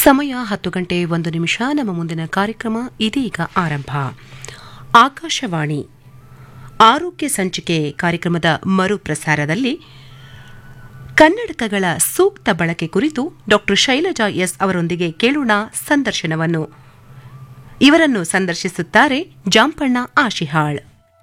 ಸಮಯ ಹತ್ತು ಗಂಟೆ ಒಂದು ನಿಮಿಷ ನಮ್ಮ ಮುಂದಿನ ಕಾರ್ಯಕ್ರಮ ಇದೀಗ ಆರಂಭ ಆಕಾಶವಾಣಿ ಆರೋಗ್ಯ ಸಂಚಿಕೆ ಕಾರ್ಯಕ್ರಮದ ಮರುಪ್ರಸಾರದಲ್ಲಿ ಕನ್ನಡಕಗಳ ಸೂಕ್ತ ಬಳಕೆ ಕುರಿತು ಡಾ ಶೈಲಜಾ ಎಸ್ ಅವರೊಂದಿಗೆ ಕೇಳೋಣ ಸಂದರ್ಶನವನ್ನು ಇವರನ್ನು ಸಂದರ್ಶಿಸುತ್ತಾರೆ ಜಾಂಪಣ್ಣ ಆಶಿಹಾಳ್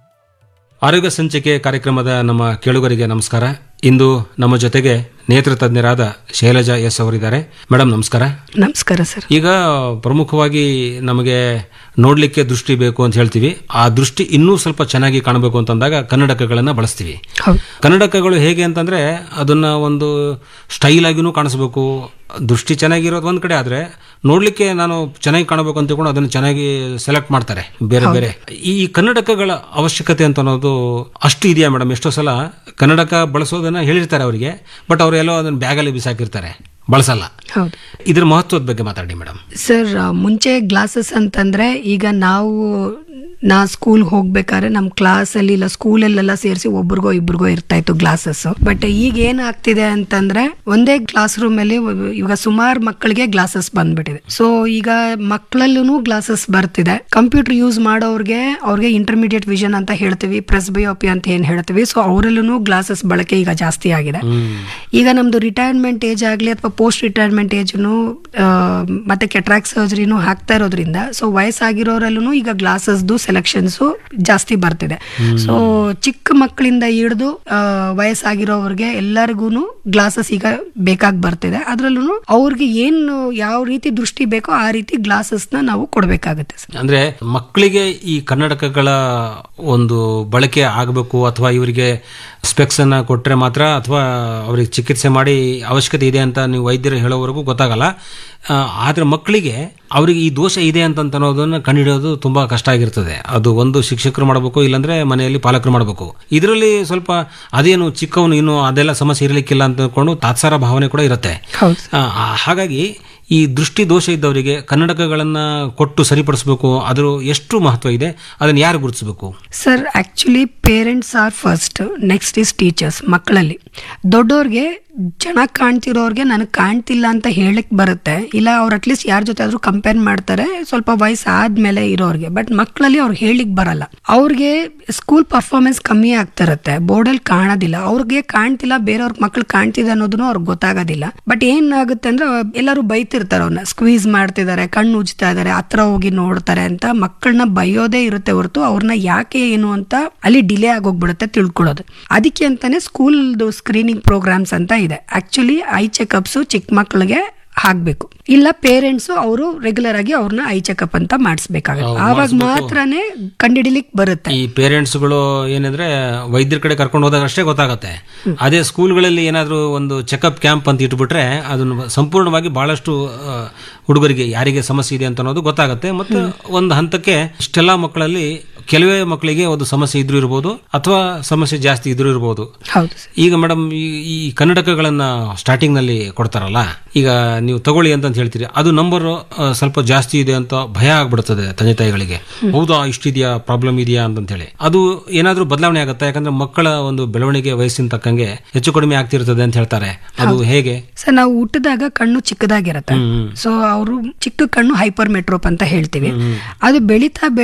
ಆರೋಗ್ಯ ಸಂಚಿಕೆ ಕಾರ್ಯಕ್ರಮದ ನಮ್ಮ ಕೇಳುಗರಿಗೆ ನಮಸ್ಕಾರ ಇಂದು ನಮ್ಮ ಜೊತೆಗೆ ನೇತ್ರ ತಜ್ಞರಾದ ಶೈಲಜಾ ಎಸ್ ಅವರಿದ್ದಾರೆ ಮೇಡಮ್ ನಮಸ್ಕಾರ ನಮಸ್ಕಾರ ಸರ್ ಈಗ ಪ್ರಮುಖವಾಗಿ ನಮಗೆ ನೋಡ್ಲಿಕ್ಕೆ ದೃಷ್ಟಿ ಬೇಕು ಅಂತ ಹೇಳ್ತೀವಿ ಆ ದೃಷ್ಟಿ ಇನ್ನೂ ಸ್ವಲ್ಪ ಚೆನ್ನಾಗಿ ಕಾಣಬೇಕು ಅಂತಂದಾಗ ಕನ್ನಡಕಗಳನ್ನ ಬಳಸ್ತೀವಿ ಹೌದು ಕನ್ನಡಕಗಳು ಹೇಗೆ ಅಂತಂದ್ರೆ ಅದನ್ನ ಒಂದು ಸ್ಟೈಲ್ ಆಗಿನೂ ಕಾಣಿಸ್ಬೇಕು ದೃಷ್ಟಿ ಚೆನ್ನಾಗಿರೋದು ಒಂದ್ ಕಡೆ ಆದ್ರೆ ನೋಡ್ಲಿಕ್ಕೆ ನಾನು ಚೆನ್ನಾಗಿ ಕಾಣಬೇಕು ಅಂತ ತಿಳ್ಕೊಂಡು ಅದನ್ನ ಚೆನ್ನಾಗಿ ಸೆಲೆಕ್ಟ್ ಮಾಡ್ತಾರೆ ಬೇರೆ ಬೇರೆ ಈ ಕನ್ನಡಕಗಳ ಅವಶ್ಯಕತೆ ಅಂತ ಅನ್ನೋದು ಅಷ್ಟು ಇದೆಯಾ ಮೇಡಮ್ ಎಷ್ಟೋ ಸಲ ಕನ್ನಡಕ ಬಳಸೋದನ್ನ ಹೇಳಿರ್ತಾರೆ ಅವರಿಗೆ ಬಟ್ ಅವರೆಲ್ಲೋ ಅದನ್ನ ಬ್ಯಾಗಲ್ಲಿ ಬಿಸಾಕಿರ್ತಾರೆ ಬಳಸಲ್ಲ ಹೌದು ಇದ್ರ ಮಹತ್ವದ ಬಗ್ಗೆ ಮಾತಾಡಿ ಮೇಡಮ್ ಸರ್ ಆ, ಮುಂಚೆ ಗ್ಲಾಸಸ್ ಅಂತಂದ್ರೆ ಈಗ ನಾವು ನಾ ಸ್ಕೂಲ್ ಹೋಗ್ಬೇಕಾದ್ರೆ ನಮ್ಮ ಕ್ಲಾಸಲ್ಲಿ ಇಲ್ಲ ಸ್ಕೂಲಲ್ಲೆಲ್ಲ ಸೇರಿಸಿ ಒಬ್ರಿಗೋ ಇಬ್ರಿಗೋ ಇರ್ತಾ ಇತ್ತು ಗ್ಲಾಸಸ್ ಬಟ್ ಈಗ ಏನಾಗ್ತಿದೆ ಅಂತಂದ್ರೆ ಒಂದೇ ಕ್ಲಾಸ್ ರೂಮ್ ಅಲ್ಲಿ ಒಬ್ಬ- ಇವಾಗ ಸುಮಾರು ಮಕ್ಕಳಿಗೆ ಗ್ಲಾಸಸ್ ಬಂದ್ಬಿಟ್ಟಿದೆ ಸೊ ಈಗ ಮಕ್ಕಳಲ್ಲೂ ಗ್ಲಾಸಸ್ ಬರ್ತಿದೆ ಕಂಪ್ಯೂಟರ್ ಯೂಸ್ ಮಾಡೋರ್ಗೆ ಅವ್ರಿಗೆ ಇಂಟರ್ಮೀಡಿಯೇಟ್ ವಿಷನ್ ಅಂತ ಹೇಳ್ತೀವಿ ಪ್ರೆಸ್ಬಯೋಪಿ ಅಂತ ಏನ್ ಹೇಳ್ತೀವಿ ಸೊ ಅವರಲ್ಲೂ ಗ್ಲಾಸಸ್ ಬಳಕೆ ಈಗ ಜಾಸ್ತಿ ಆಗಿದೆ ಈಗ ನಮ್ದು ರಿಟೈರ್ಮೆಂಟ್ ಏಜ್ ಆಗಲಿ ಅಥವಾ ಪೋಸ್ಟ್ ರಿಟೈರ್ಮೆಂಟ್ ಏಜ್ನು ಮತ್ತೆ ಕೆಟ್ರಾಕ್ ಸರ್ಜರಿನೂ ಹಾಕ್ತಾ ಇರೋದ್ರಿಂದ ಸೊ ವಯಸ್ಸಾಗಿರೋರಲ್ಲೂ ಈಗ ಗ್ಲಾಸಸ್ದು ಸೆಲೆಕ್ಷನ್ಸು ಜಾಸ್ತಿ ಬರ್ತಿದೆ ಸೊ ಚಿಕ್ಕ ಮಕ್ಕಳಿಂದ ಹಿಡಿದು ವಯಸ್ಸಾಗಿರೋವ್ರಿಗೆ ಎಲ್ಲರಿಗೂ ಗ್ಲಾಸಸ್ ಈಗ ಬೇಕಾಗಿ ಬರ್ತಿದೆ ಅದ್ರಲ್ಲೂ ಅವ್ರಿಗೆ ಏನು ಯಾವ ರೀತಿ ದೃಷ್ಟಿ ಬೇಕೋ ಆ ರೀತಿ ಗ್ಲಾಸಸ್ನ ನಾವು ಕೊಡಬೇಕಾಗುತ್ತೆ ಸರ್ ಅಂದ್ರೆ ಮಕ್ಕಳಿಗೆ ಈ ಕನ್ನಡಕಗಳ ಒಂದು ಬಳಕೆ ಆಗಬೇಕು ಅಥವಾ ಇವರಿಗೆ ಸ್ಪೆಕ್ಸ್ ಅನ್ನ ಕೊಟ್ರೆ ಮಾತ್ರ ಅಥವಾ ಅವರಿಗೆ ಚಿಕಿತ್ಸೆ ಮಾಡಿ ಅವಶ್ಯಕತೆ ಇದೆ ಅಂತ ನೀವು ವೈದ್ಯರು ಹೇಳೋವರೆಗೂ ಗೊತ್ತಾಗಲ್ಲ ಆ, ಆದ್ರೆ ಮಕ್ಕಳಿಗೆ ಅವರಿಗೆ ಈ ದೋಷ ಇದೆ ಅಂತ ಅನ್ನೋದನ್ನ ಕಂಡುಹಿಡಿಯೋದು ತುಂಬಾ ಕಷ್ಟ ಆಗಿರ್ತದೆ ಅದು ಒಂದು ಶಿಕ್ಷಕರು ಮಾಡಬೇಕು ಇಲ್ಲಾಂದ್ರೆ ಮನೆಯಲ್ಲಿ ಪಾಲಕರು ಮಾಡಬೇಕು ಇದರಲ್ಲಿ ಸ್ವಲ್ಪ ಅದೇನು ಚಿಕ್ಕವನು ಇನ್ನು ಅದೆಲ್ಲ ಸಮಸ್ಯೆ ಇರಲಿಕ್ಕಿಲ್ಲ ಅಂತ ಅಂದ್ಕೊಂಡು ತಾತ್ಸಾರ ಭಾವನೆ ಕೂಡ ಇರುತ್ತೆ ಹೌದು ಆ, ಆ, ಹಾಗಾಗಿ ಈ ದೃಷ್ಟಿ ದೋಷ ಇದ್ದವರಿಗೆ ಕನ್ನಡಕಗಳನ್ನ ಕೊಟ್ಟು ಸರಿಪಡಿಸಬೇಕು ಅದ್ರ ಎಷ್ಟು ಮಹತ್ವ ಇದೆ ಅದನ್ನ ಯಾರು ಗುರುತಿಸಬೇಕು sir actually parents are first next is teachers ಮಕ್ಕಳಲ್ಲಿ ದೊಡ್ಡವ್ರಿಗೆ ಚೆನ್ನಾಗಿ ಕಾಣ್ತಿರೋರ್ಗೆ ನನಗೆ ಕಾಣ್ತಿಲ್ಲ ಅಂತ ಹೇಳಕ್ ಬರುತ್ತೆ ಇಲ್ಲ ಅವ್ರು ಅಟ್ಲೀಸ್ಟ್ ಯಾರ ಜೊತೆ ಆದ್ರೂ ಕಂಪೇರ್ ಮಾಡ್ತಾರೆ ಸ್ವಲ್ಪ ವಯಸ್ಸು ಆದ್ಮೇಲೆ ಇರೋರ್ಗೆ ಬಟ್ ಮಕ್ಕಳಲ್ಲಿ ಅವ್ರಿಗೆ ಹೇಳಿಕ್ ಬರಲ್ಲ ಅವ್ರಿಗೆ ಸ್ಕೂಲ್ ಪರ್ಫಾರ್ಮೆನ್ಸ್ ಕಮ್ಮಿ ಆಗ್ತಾ ಇರುತ್ತೆ ಬೋರ್ಡಲ್ಲಿ ಕಾಣೋದಿಲ್ಲ ಅವ್ರಿಗೆ ಕಾಣ್ತಿಲ್ಲ ಬೇರೆಯವ್ರ ಮಕ್ಳು ಕಾಣ್ತಿದೆ ಅನ್ನೋದನ್ನು ಅವ್ರಿಗೆ ಗೊತ್ತಾಗೋದಿಲ್ಲ ಬಟ್ ಏನಾಗುತ್ತೆ ಅಂದ್ರೆ ಎಲ್ಲರೂ ಬೈತಿರ್ತಾರೆ ಅವ್ರನ್ನ ಸ್ಕ್ವೀಸ್ ಮಾಡ್ತಿದ್ದಾರೆ ಕಣ್ಣು ಉಜ್ತಾ ಇದಾರೆ ಹತ್ರ ಹೋಗಿ ನೋಡ್ತಾರೆ ಅಂತ ಮಕ್ಕಳನ್ನ ಬೈಯೋದೇ ಇರುತ್ತೆ ಹೊರತು ಅವ್ರನ್ನ ಯಾಕೆ ಏನು ಅಂತ ಅಲ್ಲಿ ಡಿಲೇ ಆಗೋಗ್ಬಿಡುತ್ತೆ ತಿಳ್ಕೊಳ್ಳೋದು ಅದಕ್ಕೆ ಅಂತಾನೆ ಸ್ಕೂಲ್ದು ಸ್ಕ್ರೀನಿಂಗ್ ಪ್ರೋಗ್ರಾಮ್ಸ್ ಅಂತ ಇದೆ ಆಕ್ಚುಲಿ ಐ ಚೆಕಪ್ಸ್ ಚಿಕ್ಕ ಮಕ್ಕಳಿಗೆ ಹಾಕ್ಬೇಕು ಇಲ್ಲ ಪೇರೆಂಟ್ಸ್ ಅವರು ರೆಗ್ಯುಲರ್ ಆಗಿ ಅವ್ರನ್ನ ಐ ಚೆಕಪ್ ಅಂತ ಮಾಡಿಸ್ಬೇಕಾಗುತ್ತೆ ಆವಾಗ ಮಾತ್ರನೇ ಕಂಡಿಡಿಲಿಕ್ ಬರುತ್ತೆ ಈ ಪೇರೆಂಟ್ಸ್ಗಳು ಏನಂದ್ರೆ ವೈದ್ಯರ ಕಡೆ ಕರ್ಕೊಂಡು ಹೋದಾಗ ಅಷ್ಟೇ ಗೊತ್ತಾಗತ್ತೆ ಅದೇ ಸ್ಕೂಲ್ಗಳಲ್ಲಿ ಏನಾದರೂ ಒಂದು ಚೆಕಪ್ ಕ್ಯಾಂಪ್ ಅಂತ ಇಟ್ಬಿಟ್ರೆ ಅದನ್ನು ಸಂಪೂರ್ಣವಾಗಿ ಬಹಳಷ್ಟು ಆ, ಹುಡುಗರಿಗೆ ಯಾರಿಗೆ ಸಮಸ್ಯೆ ಇದೆ ಅಂತ ಅನ್ನೋದು ಗೊತ್ತಾಗತ್ತೆ ಮತ್ತು ಒಂದು ಹಂತಕ್ಕೆ ಇಷ್ಟೆಲ್ಲ ಮಕ್ಕಳಲ್ಲಿ ಕೆಲವೇ ಮಕ್ಕಳಿಗೆ ಒಂದು ಸಮಸ್ಯೆ ಇದ್ರೂ ಇರ್ಬೋದು ಅಥವಾ ಸಮಸ್ಯೆ ಜಾಸ್ತಿ ಇದ್ರೂ ಇರ್ಬೋದು ಹೌದು ಸರ್ ಈಗ ಮೇಡಮ್ ಈ ಈ ಕನ್ನಡಕಗಳನ್ನ ಸ್ಟಾರ್ಟಿಂಗ್ ನಲ್ಲಿ ಕೊಡ್ತಾರಲ್ಲ ಈಗ ನೀವು ತಗೊಳ್ಳಿ ಅಂತ ಹೇಳ್ತೀರಿ ಅದು ನಂಬರ್ ಸ್ವಲ್ಪ ಜಾಸ್ತಿ ಇದೆ ಅಂತ ಭಯ ಆಗ್ಬಿಡ್ತದೆ ತಂದೆ ತಾಯಿಗಳಿಗೆ ಹೌದಾ ಇಷ್ಟಿದೆಯಾ ಪ್ರಾಬ್ಲಮ್ ಇದೆಯಾ ಅಂತ ಹೇಳಿ ಅದು ಏನಾದ್ರೂ ಬದಲಾವಣೆ ಆಗುತ್ತಾ ಯಾಕಂದ್ರೆ ಮಕ್ಕಳ ಒಂದು ಬೆಳವಣಿಗೆ ವಯಸ್ಸಿನ ತಕ್ಕಂಗೆ ಹೆಚ್ಚು ಕಡಿಮೆ ಆಗ್ತಿರ್ತದೆ ಅಂತ ಹೇಳ್ತಾರೆ ಅದು ಹೇಗೆ ಸರ್ ನಾವು ಹುಟ್ಟಿದಾಗ ಕಣ್ಣು ಚಿಕ್ಕದಾಗಿರುತ್ತೆ ಹ್ಮ್. ಸೊ ಅವರು ಚಿಕ್ಕ ಕಣ್ಣು ಹೈಪರ್ ಮೆಟ್ರೋಪ್ ಅಂತ ಹೇಳ್ತೀವಿ ಅದು ಬೆಳೀತಾ